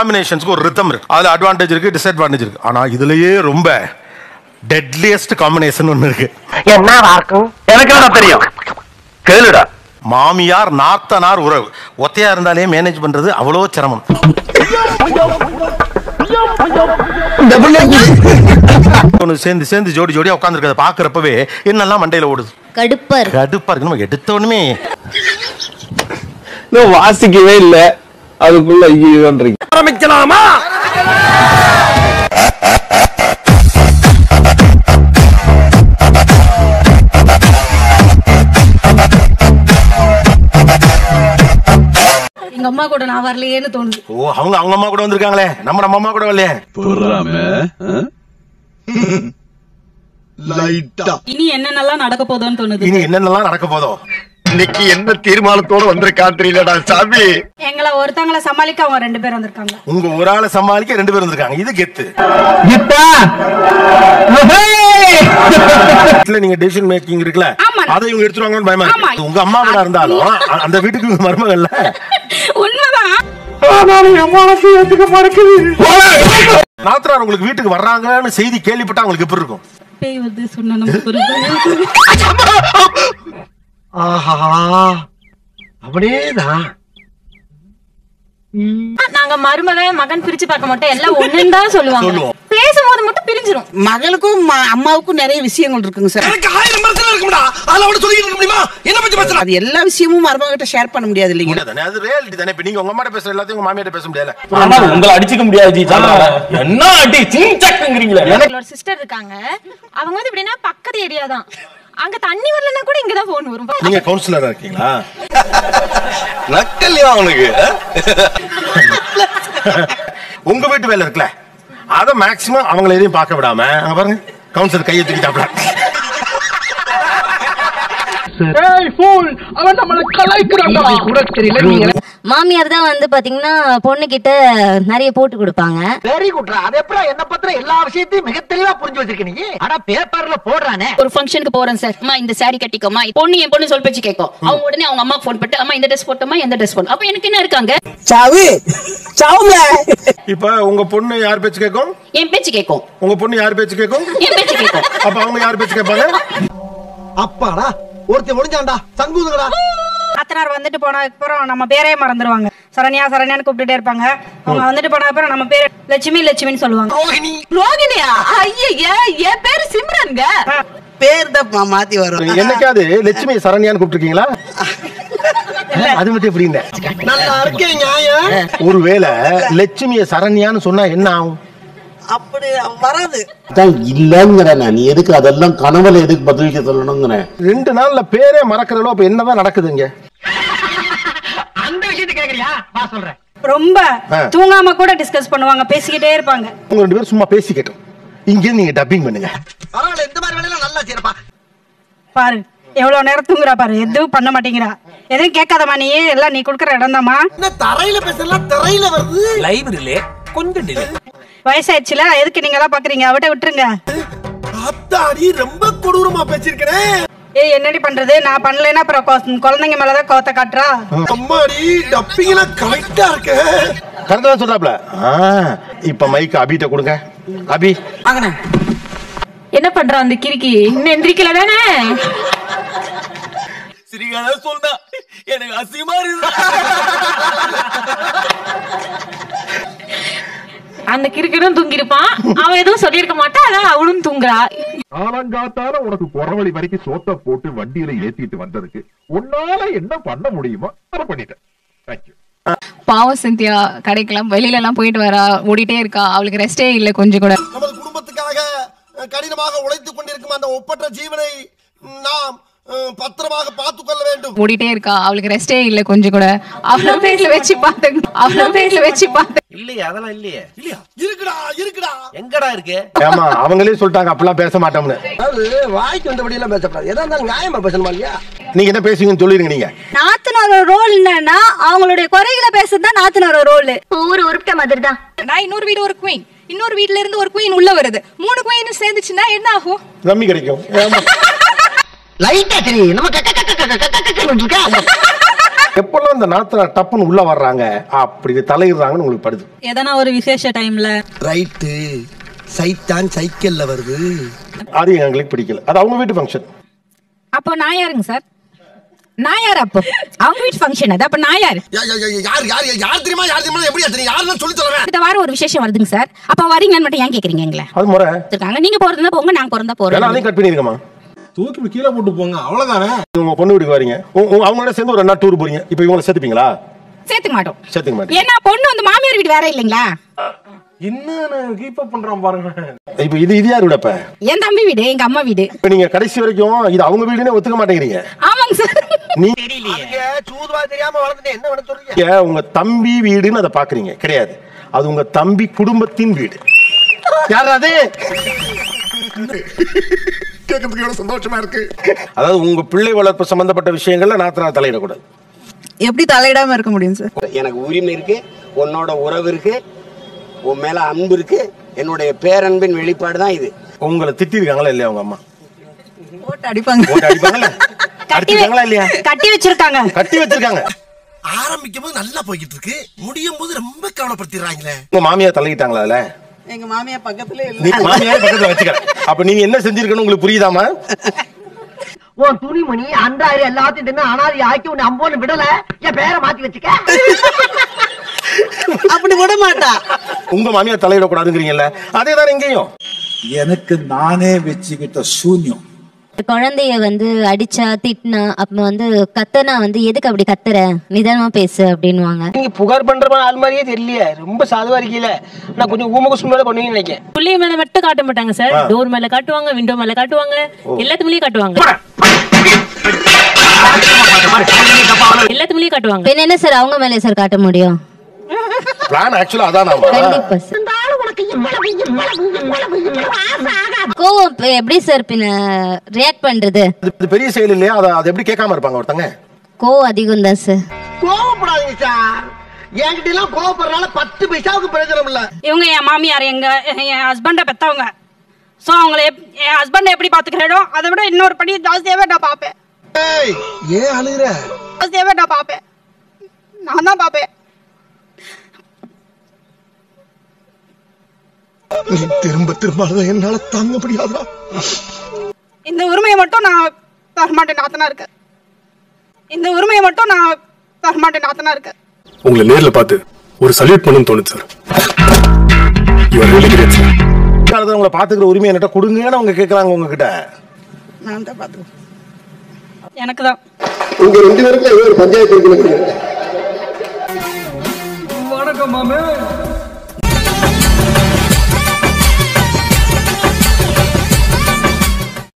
காம்பினேஷன்ஸ்க்கு ஒரு ரித்தம் இருக்கு அதுல அட்வான்டேஜ் இருக்கு டிஸ்அட்வான்டேஜ் இருக்கு ஆனா இதுலயே ரொம்ப டெட்லியஸ்ட் காம்பினேஷன் ஒன்னு இருக்கு எனக்கு என்ன தெரியும் கேளுடா மாமியார் நாத்தனார் உறவு ஒத்தையா இருந்தாலே மேனேஜ் பண்றது அவ்வளோ சிரமம் ஒண்ணு சேர்ந்து சேர்ந்து ஜோடி ஜோடியா உட்காந்துருக்கத பாக்குறப்பவே என்னெல்லாம் மண்டையில ஓடுது கடுப்பா இருக்கு கடுப்பா இருக்கு நம்ம எடுத்த உடனே இன்னும் வாசிக்கவே இல்ல அதுக்குள்ள ஐயோன்றீங்க ஆரம்பிக்கலாமா எங்க அம்மா கூட நான் வரலையேன்னு தோணுது ஓ அவங்க அவங்க அம்மா கூட வந்திருக்காங்களே நம்ம நம்ம அம்மா கூட வரலையே இனி என்னென்னலாம் நடக்க போதோன்னு தோணுது இனி என்னென்னலாம் நடக்க போதோ இன்னைக்கு என்ன தீர்மானத்தோட வந்திருக்கா தெரியலடா சாமி எங்களை ஒருத்தங்கள சமாளிக்க அவங்க ரெண்டு பேர் வந்திருக்காங்க உங்க ஒரு ஆளை சமாளிக்க ரெண்டு பேர் வந்திருக்காங்க இது கெத்து இல்ல நீங்க டெசிஷன் மேக்கிங் இருக்குல்ல ஆமா. அதை இவங்க எடுத்துருவாங்கன்னு பயமா ஆமா. இருக்கு உங்க அம்மா கூட இருந்தாலும் அ- அந்த வீட்டுக்கு இவங்க மருமகள்ல உண்மைதான் நாத்தனார் உங்களுக்கு வீட்டுக்கு வர்றாங்கன்னு செய்தி கேள்விப்பட்டா உங்களுக்கு எப்படி இருக்கும் பேய் வந்து சொன்ன நமக்கு ஒரு பயம். ஆஹா அப்படியேதான் நாங்க மருமகன் மகன் பிரிச்சு பார்க்க மாட்டோம் எல்லாம் ஒண்ணுன்னு தான் சொல்லுவாங்க சொல்லுவோம். பேசும்போது மட்டும் பிரிஞ்சிரும் மகளுக்கும் ம- அம்மாவுக்கும் நிறைய விஷயங்கள் இருக்குங்க சார் எனக்கு ஆயிரம் மரத்துல இருக்கும்டா அதுல அவட சொல்லிட்டு இருக்க முடியுமா என்ன பத்தி பேசுற அது எல்லா விஷயமும் மருமகிட்ட ஷேர் பண்ண முடியாது இல்லைங்க முடியாதானே? அது ரியாலிட்டி தானே இப்ப நீங்க உங்க அம்மா பேசுற எல்லாத்தையும் உங்க மாமியாட்ட பேச முடியல ஆனா உங்களை அடிச்சுக்க முடியாது ஜி சாந்தால. என்ன அடி சிங்சக்குங்கிறீங்களே எங்களோட சிஸ்டர் இருக்காங்க அவங்க வந்து எப்படின்னா பக்கத்து ஏரியா தான் அங்க தண்ணி வரலன்னா கூட இங்க தான் போன் வரும் நீங்க கவுன்சிலரா இருக்கீங்களா நக்கல்யா அவனுக்கு உங்க வீட்டு வேலை இருக்குல்ல அத மேக்சிமம் அவங்கள எதையும் பார்க்க விடாம அங்க பாருங்க கவுன்சிலர் கையை தூக்கிட்டாப்ல மாமியார் தான் வந்து பாத்தீங்கன்னா பொண்ணு கிட்ட நிறைய போட்டு கொடுப்பாங்க வெரி குட்ரா அது எப்படா என்ன பத்திர எல்லா விஷயத்தையும் மிக தெளிவா புரிஞ்சு வச்சிருக்க நீ ஆனா பேப்பர்ல போடுறானே ஒரு ஃபங்க்ஷனுக்கு போறேன் சார் அம்மா இந்த saree கட்டிக்கோமா பொண்ணு என் பொண்ணு சொல் பேச்சு கேட்கும் அவங்க உடனே அவங்க அம்மா ஃபோன் பண்ணிட்டு அம்மா இந்த ட்ரெஸ் போட்டோமா எந்த ட்ரெஸ் போட்டோம் அப்ப எனக்கு என்ன இருக்காங்க சாவு சாவுங்க இப்ப உங்க பொண்ணு யார் பேச்சு கேட்கும் என் பேச்சு கேட்கும் உங்க பொண்ணு யார் பேச்சு கேட்கும் என் பேச்சு கேட்கும் அப்ப அவங்க யார் பேச்சு கேட்பாங்க அப்பாடா ஒருத்தன் ஒளிஞ்சான்டா சங்குதுங்கடா அத்தனார் வந்துட்டு போனதுக்கு அப்புறம் நம்ம பேரே மறந்துடுவாங்க சரண்யா சரண்யான்னு கூப்பிட்டுட்டே இருப்பாங்க அவங்க வந்துட்டு போனதுக்கு அப்புறம் நம்ம பேர் லட்சுமி லட்சுமின்னு சொல்லுவாங்க ரோகிணியா ஐயா என் பேரு சிம்ரன்ங்க பேர் தான் மா- மாத்தி வரும் என்னைக்காவது லட்சுமி சரண்யான்னு கூப்பிட்டுருக்கீங்களா அது மட்டும் எப்படிங்க நல்லா இருக்கேன் நியாயம் ஒருவேளை லட்சுமிய சரண்யான்னு சொன்னா என்ன ஆகும் அப்படி வராது இல்லங்கிறேன் நீ எதுக்கு அதெல்லாம் கனவுல எதுக்கு பதிலளிக்க சொல்லணுங்கிறேன் ரெண்டு நாள்ல பேரே மறக்கிறதோ அப்ப என்னதான் நடக்குதுங்க அந்த விஷயத்தை கேக்குறியா வா சொல்றேன் ரொம்ப ஆ. தூங்காம கூட டிஸ்கஸ் பண்ணுவாங்க பேசிக்கிட்டே இருப்பாங்க உங்க ரெண்டு பேரும் சும்மா பேசிக்கட்டும் இங்க நீங்க டப்பிங் பண்ணுங்க பரவாயில்ல இந்த மாதிரி வேலையெல்லாம் நல்லா செய்யறப்பா பாரு எவ்வளவு நேரம் தூங்குறா பாரு எதுவும் பண்ண மாட்டேங்கிறா எதுவும் கேட்காதம்மா நீ எல்லாம் நீ கொடுக்குற இடம் என்ன தரையில பேசலாம் தரையில வருது லைப்ரரியிலே கொஞ்சம் டிலே வயசாயிடுச்சுல எதுக்கு நீங்க எல்லாம் பாக்குறீங்க அவட்ட விட்டுருங்க அத்தாடி ரொம்ப கொடூரமா பேசிருக்கனே ஏய் என்னடி பண்றது நான் பண்ணலைன்னா அப்புறம் கொ- குழந்தைங்க மேலதான் கோவத்தை காட்டுறா அம்மாடி டப்பிங்லாம் கரெக்டா இருக்கு கரெக்டா தான் சொல்றாப்ல ஆ, இப்ப மைக் அபிட்ட கொடுங்க அபி வாங்கண்ணே என்ன பண்றான் அந்த கிறுக்கி இன்னும் எந்திரிக்கல தானே சிரிக்காத சொல்றா எனக்கு அசிங்கமா இருக்கு அந்த கிறுக்கனும் தூங்கிருப்பான் அவன் எதுவும் சொல்லியிருக்க மாட்டான் அதான் அவளும் தூங்குறா காலங்காத்தால உனக்கு குறவழி வரைக்கும் சோத்த போட்டு வண்டியில ஏத்திட்டு வந்ததுக்கு உன்னால என்ன பண்ண முடியுமோ அதை பண்ணிட்டேன் தேங்க்யூ பாவம் சிந்தியா கடைக்கெல்லாம் வெளியில எல்லாம் போயிட்டு வரா ஓடிட்டே இருக்கா அவளுக்கு ரெஸ்டே இல்ல கொஞ்சம் கூட நமது குடும்பத்துக்காக அஹ், கடினமாக உழைத்துக் கொண்டிருக்கும் அந்த ஒப்பற்ற ஜீவனை ம், நாம் அஹ், பத்திரமாக பார்த்துக் கொள்ள வேண்டும் ஓடிட்டே இருக்கா அவளுக்கு ரெஸ்டே இல்ல கொஞ்சம் கூட அவள பேர்ல வச்சு பாத்து அவள பேர்ல வச்சு பாத்து இல்லையே அதெல்லாம் இல்லையே இல்லையா இருக்குடா இருக்குடா எங்கடா இருக்கு ஆமா அவங்களே சொல்லிட்டாங்க அப்பெல்லாம் பேச மாட்டோம்னு அது வாய்க்கு வந்தபடி எல்லாம் பேசக்கூடாது எதா இருந்தாலும் நியாயமா பேசணுமா இல்லையா நீங்க என்ன பேசுவீங்கன்னு சொல்லிருங்க நீங்க நாத்தனோட ரோல் என்னன்னா அவங்களுடைய குறைகளை பேசுறது தான் நாத்தனோட ரோல் ஒவ்வொரு உருப்பிட்ட மாதிரி தான் நான் இன்னொரு வீடு ஒரு குயின் இன்னொரு வீட்ல இருந்து ஒரு குயின் உள்ள வருது மூணு குயின் சேர்ந்துச்சுன்னா என்ன ஆகும் ரம்மி கிடைக்கும் ஆமா. லைட்டா சரி நம்ம கக்க கக்க கக்க கக்க கக்க இருக்கா எப்பெல்லாம் இந்த நாத்தனா டப்புன்னு உள்ள வர்றாங்க அப்படி தலையிடுறாங்கன்னு உங்களுக்கு படுது எதனா ஒரு விசேஷ டைம்ல ரைட்டு சைத்தான் சைக்கிள்ல வருது அது எங்களுக்கு பிடிக்கல அது அவங்க வீட்டு ஃபங்க்ஷன் அப்போ நான் யாருங்க சார் நான் யார் அப்போ அவங்க வீட்டு ஃபங்க்ஷன் அது அப்போ நான் யார் யா- யா- யா- யார் யார் யார் தெரியுமா யார் தெரியுமா எப்படி தெரியும் யாருன்னு சொல்லி சொல்லுவேன் அடுத்த வாரம் ஒரு விசேஷம் வருதுங்க சார் அப்போ வரீங்கன்னு மட்டும் ஏன் கேக்குறீங்க எங்களை அது முறை இருக்காங்க நீங்க போறதுனா போங்க நாங்க பிறந்தா வேணா போறோம் அதையும் கட் பண்ணிருக்கமா தூக்கி கீழே போட்டு போங்க அவ்வளவுதானே உங்க பொண்ணு வீட்டுக்கு வரீங்க உ- உ- அவங்களோட சேர்ந்து ஒரு ரெண்டு நாள் டூர் போறீங்க இப்போ இவங்களை சேர்த்துப்பீங்களா சேர்த்துக்க மாட்டோம் சேர்த்துக்க மாட்டீங்க ஏன்னா பொண்ணு வந்து மாமியார் வீடு வேற இல்லைங்களா என்ன கீப் அப் பண்றான் பாருங்க இப்போ இது இது யார் விடப்ப என் தம்பி வீடு எங்க அம்மா வீடு இப்போ நீங்க கடைசி வரைக்கும் இது அவங்க வீடுனே ஒத்துக்க மாட்டேங்கிறீங்க ஆமாங்க சார் நீ சூதுவா தெரியாம வளர்ந்துட்டு என்ன பண்ண சொல்றீங்க நீங்க உங்க தம்பி வீடுன்னு அதை பாக்குறீங்க கிடையாது அது உங்க தம்பி குடும்பத்தின் வீடு யார் அது கேட்கறதுக்கு எவ்வளவு சந்தோஷமா இருக்கு அதாவது உங்க பிள்ளை வளர்ப்பு சம்பந்தப்பட்ட விஷயங்கள்ல நாத்தனார் தலையிடக்கூடாது எப்படி தலையிடாம இருக்க முடியும் சார் எனக்கு உரிமை இருக்கு உன்னோட உறவு இருக்கு உன் மேல அன்பு இருக்கு என்னுடைய பேரன்பின் வெளிப்பாடு தான் இது உங்களை திட்டிருக்காங்களா இல்லையா உங்க அம்மா போட்டு அடிப்பாங்க போட்டு அடிப்பாங்கல்ல அடிச்சிருக்காங்களா இல்லையா கட்டி வச்சிருக்காங்க கட்டி வச்சிருக்காங்க ஆரம்பிக்கும் போது நல்லா போய்கிட்டு இருக்கு முடியும் போது ரொம்ப கவலைப்படுத்திடுறாங்களே உங்க மாமியார் தலையிட்டாங்களா அதுல எங்க மாமியா பக்கத்துல நீ மாமியார் பக்கத்துல வச்சுக்க அப்ப நீங்க என்ன செஞ்சிருக்கணும் உங்களுக்கு புரியுதாமா உன் துணிமணி அன்றாயிரம் எல்லாத்தையும் தின்னு அனாதி ஆக்கி உன்னை அம்போன்னு விடல என் பேரை மாத்தி வச்சுக்க அப்படி விட மாட்டா உங்க மாமியார் தலையிடக்கூடாதுங்கிறீங்கல்ல அதே தானே இங்கேயும் எனக்கு நானே வச்சுக்கிட்ட சூன்யம் குழந்தைய வந்து அடிச்சா திட்டினா அப்ப வந்து கத்தனா வந்து எதுக்கு அப்படி கத்துற நிதானமா பேசு அப்படின்னுவாங்க நீங்க புகார் பண்ற மாதிரி ஆள் மாதிரியே தெரியலையே ரொம்ப சாதுவா இருக்கீல நான் கொஞ்சம் ஊமகுசு மேல பண்ணுவீங்கன்னு நினைக்கிறேன் புள்ளைய மேல மட்டும் காட்ட மாட்டாங்க சார் டோர் மேல காட்டுவாங்க விண்டோ மேல காட்டுவாங்க எல்லாத்து மேலயும் காட்டுவாங்க எல்லாத்து மேலயும் காட்டுவாங்க பின்ன என்ன சார் அவங்க மேலே சார் காட்ட முடியும் பிளான் ஆக்சுவலா அதானாமா கண்டிப்பா சார் கோவம் இப்ப எப்படி சார் பின்ன ரியாக்ட் பண்றது இது இது பெரிய செயல் இல்லையா அதை அதை எப்படி கேட்காம இருப்பாங்க ஒருத்தங்க கோவம் அதிகம் தான் சார் கோவப்படாதீங்க சார் என்கிட்ட எல்லாம் கோவப்படுறதுனால பத்து பைசாவுக்கு பிரயோஜனம் இல்ல இவங்க என் மாமியார் எங்க என் ஹஸ்பண்டை பெத்தவங்க ஸோ அவங்கள எப்- என் ஹஸ்பண்டை எப்படி பாத்துக்கிறேனோ அதை விட இன்னொரு படி ஜாஸ்தியாவே நான் பார்ப்பேன் ஏய் ஏன் அழுகுற ஜாஸ்தியாவே நான் பார்ப்பேன் நான் தான் பார்ப்பேன் நீ திரும்ப திரும்ப அழுத என்னால தாங்க முடியாதா இந்த உரிமையை மட்டும் நான் தரமாட்டேன் நாத்தனா இருக்க இந்த உரிமையை மட்டும் நான் தரமாட்டேன் நாத்தனா இருக்க உங்களை நேர்ல பார்த்து ஒரு சல்யூட் பண்ணணும்னு தோணுது sir you are really great sir காலத்துல உங்களை பாத்துக்கிற உரிமை என்கிட்ட கொடுங்கன்னு அவங்க கேக்குறாங்க உங்ககிட்ட நான் தான் பாத்துக்கிறேன் எனக்கு தான் உங்க ரெண்டு பேருக்கும் ஏதோ ஒரு பஞ்சாயத்து இருக்கு வணக்கம் மாமே